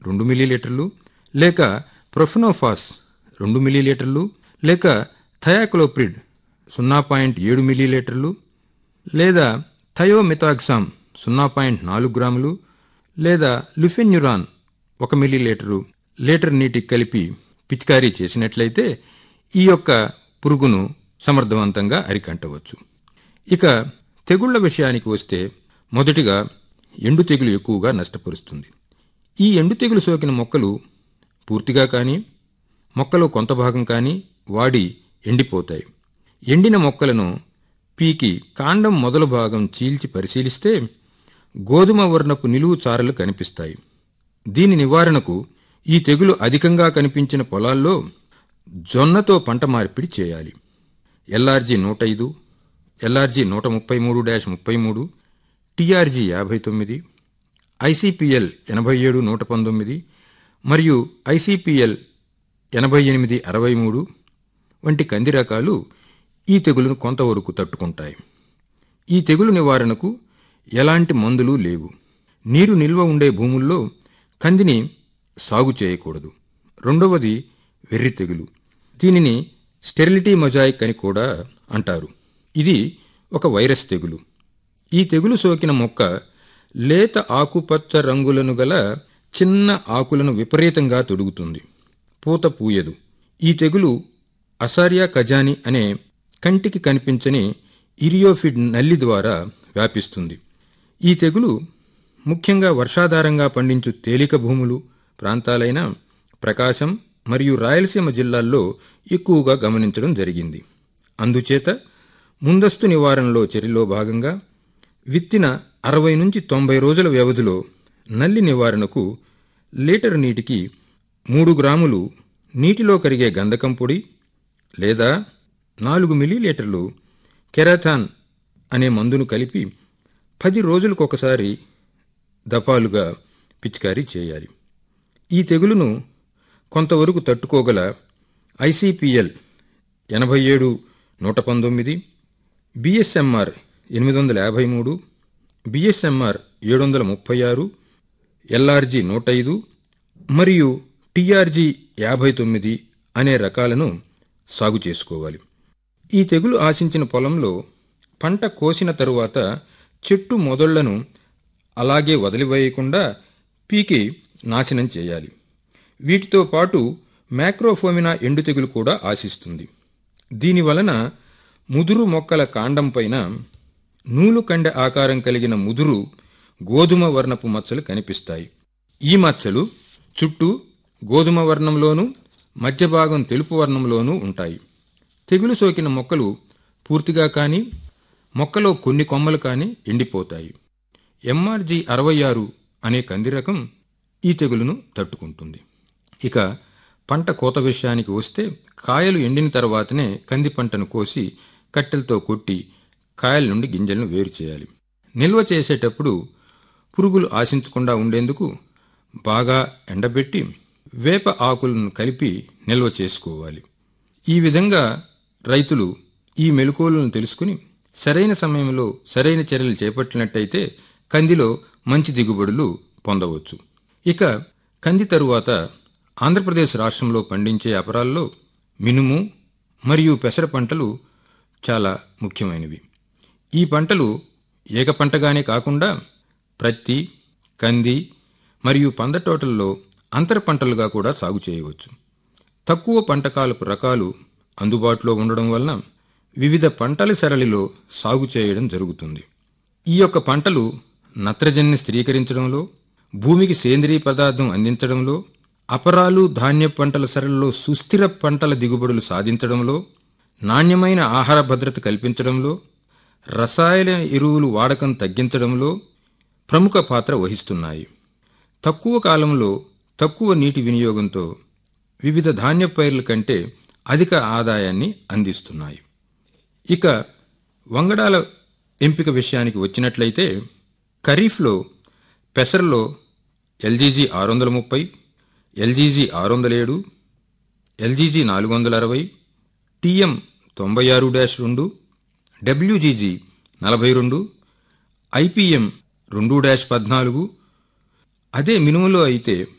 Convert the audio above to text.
రెండు మిల్లీలీటర్లు లేక ప్రొఫెనోఫాస్ రెండు మిల్లీలీటర్లు లేక థయాక్లోప్రిడ్ సున్నా పాయింట్ ఏడు మిల్లీలీటర్లు లేదా థయోమితాక్సామ్ సున్నా పాయింట్ నాలుగు గ్రాములు లేదా లుఫెన్యురాన్ ఒక మిల్లీలీటరు లీటర్ నీటికి కలిపి పిచికారీ చేసినట్లయితే ఈ యొక్క పురుగును సమర్థవంతంగా అరికంటవచ్చు ఇక తెగుళ్ల విషయానికి వస్తే మొదటిగా ఎండు తెగులు ఎక్కువగా నష్టపరుస్తుంది ఈ ఎండు తెగులు సోకిన మొక్కలు పూర్తిగా కానీ మొక్కలో కొంత భాగం కానీ వాడి ఎండిపోతాయి ఎండిన మొక్కలను పీకి కాండం మొదలు భాగం చీల్చి పరిశీలిస్తే గోధుమ వర్ణపు నిలువు చారలు కనిపిస్తాయి దీని నివారణకు ఈ తెగులు అధికంగా కనిపించిన పొలాల్లో జొన్నతో పంట మార్పిడి చేయాలి ఎల్ఆర్జీ నూట ఐదు ఎల్ఆర్జీ నూట ముప్పై మూడు డాష్ ముప్పై మూడు టీఆర్జీ యాభై తొమ్మిది ఐసీపీఎల్ ఎనభై ఏడు నూట పంతొమ్మిది మరియు ఐసీపీఎల్ ఎనభై ఎనిమిది అరవై మూడు వంటి కంది రకాలు ఈ తెగులును కొంతవరకు తట్టుకుంటాయి ఈ తెగులు నివారణకు ఎలాంటి మందులు లేవు నీరు నిల్వ ఉండే భూముల్లో కందిని సాగు చేయకూడదు రెండవది వెర్రి తెగులు దీనిని స్టెరిలిటీ మొజాయిక్ అని కూడా అంటారు ఇది ఒక వైరస్ తెగులు ఈ తెగులు సోకిన మొక్క లేత ఆకుపచ్చ రంగులను గల చిన్న ఆకులను విపరీతంగా తొడుగుతుంది పూత పూయదు ఈ తెగులు అసారియా కజాని అనే కంటికి కనిపించని ఇరియోఫిడ్ నల్లి ద్వారా వ్యాపిస్తుంది ఈ తెగులు ముఖ్యంగా వర్షాధారంగా పండించు తేలిక భూములు ప్రాంతాలైన ప్రకాశం మరియు రాయలసీమ జిల్లాల్లో ఎక్కువగా గమనించడం జరిగింది అందుచేత ముందస్తు నివారణలో చర్యలో భాగంగా విత్తిన అరవై నుంచి తొంభై రోజుల వ్యవధిలో నల్లి నివారణకు లీటర్ నీటికి మూడు గ్రాములు నీటిలో కరిగే గంధకం పొడి లేదా నాలుగు మిల్లీలీటర్లు కెరాథాన్ అనే మందును కలిపి పది రోజులకొకసారి దఫాలుగా పిచికారీ చేయాలి ఈ తెగులును కొంతవరకు తట్టుకోగల ఐసీపీఎల్ ఎనభై ఏడు నూట పంతొమ్మిది బిఎస్ఎంఆర్ ఎనిమిది వందల యాభై మూడు బిఎస్ఎంఆర్ ఏడు వందల ముప్పై ఆరు ఎల్ఆర్జీ నూట ఐదు మరియు టీఆర్జీ యాభై తొమ్మిది అనే రకాలను సాగు చేసుకోవాలి ఈ తెగులు ఆశించిన పొలంలో పంట కోసిన తరువాత చెట్టు మొదళ్లను అలాగే వదిలివేయకుండా పీకి నాశనం చేయాలి వీటితో పాటు మ్యాక్రోఫోమినా ఎండు తెగులు కూడా ఆశిస్తుంది దీనివలన ముదురు మొక్కల కాండం పైన నూలు కండె ఆకారం కలిగిన ముదురు గోధుమ వర్ణపు మచ్చలు కనిపిస్తాయి ఈ మచ్చలు చుట్టూ గోధుమ వర్ణంలోనూ మధ్య భాగం తెలుపు వర్ణంలోనూ ఉంటాయి తెగులు సోకిన మొక్కలు పూర్తిగా కానీ మొక్కలో కొన్ని కొమ్మలు కానీ ఎండిపోతాయి ఎంఆర్జీ అరవై ఆరు అనే కంది రకం ఈ తెగులును తట్టుకుంటుంది ఇక పంట కోత విషయానికి వస్తే కాయలు ఎండిన తర్వాతనే కంది పంటను కోసి కట్టెలతో కొట్టి కాయల నుండి గింజలను వేరు చేయాలి నిల్వ చేసేటప్పుడు పురుగులు ఆశించకుండా ఉండేందుకు బాగా ఎండబెట్టి వేప ఆకులను కలిపి నిల్వ చేసుకోవాలి ఈ విధంగా రైతులు ఈ మెలకువలను తెలుసుకుని సరైన సమయంలో సరైన చర్యలు చేపట్టినట్టయితే కందిలో మంచి దిగుబడులు పొందవచ్చు ఇక కంది తరువాత ఆంధ్రప్రదేశ్ రాష్ట్రంలో పండించే అపరాల్లో మినుము మరియు పెసర పంటలు చాలా ముఖ్యమైనవి ఈ పంటలు ఏక పంటగానే కాకుండా ప్రత్తి కంది మరియు పంద తోటల్లో అంతర పంటలుగా కూడా సాగు చేయవచ్చు తక్కువ పంటకాలపు రకాలు అందుబాటులో ఉండడం వలన వివిధ పంటల సరళిలో సాగు చేయడం జరుగుతుంది ఈ యొక్క పంటలు నత్రజనిని స్థిరీకరించడంలో భూమికి సేంద్రీయ పదార్థం అందించడంలో అపరాలు ధాన్య పంటల సరళిలో సుస్థిర పంటల దిగుబడులు సాధించడంలో నాణ్యమైన ఆహార భద్రత కల్పించడంలో రసాయన ఎరువులు వాడకం తగ్గించడంలో ప్రముఖ పాత్ర వహిస్తున్నాయి తక్కువ కాలంలో తక్కువ నీటి వినియోగంతో వివిధ ధాన్య పైర్ల కంటే అధిక ఆదాయాన్ని అందిస్తున్నాయి ఇక వంగడాల ఎంపిక విషయానికి వచ్చినట్లయితే ఖరీఫ్లో పెసరలో ఎల్జీజీ ఆరు వందల ముప్పై ఎల్జీజీ ఆరు వందల ఏడు ఎల్జీజీ నాలుగు వందల అరవై టీఎం తొంభై ఆరు డాష్ రెండు డబ్ల్యూజీజీ నలభై రెండు ఐపీఎం రెండు డాష్ పద్నాలుగు అదే మినుములో అయితే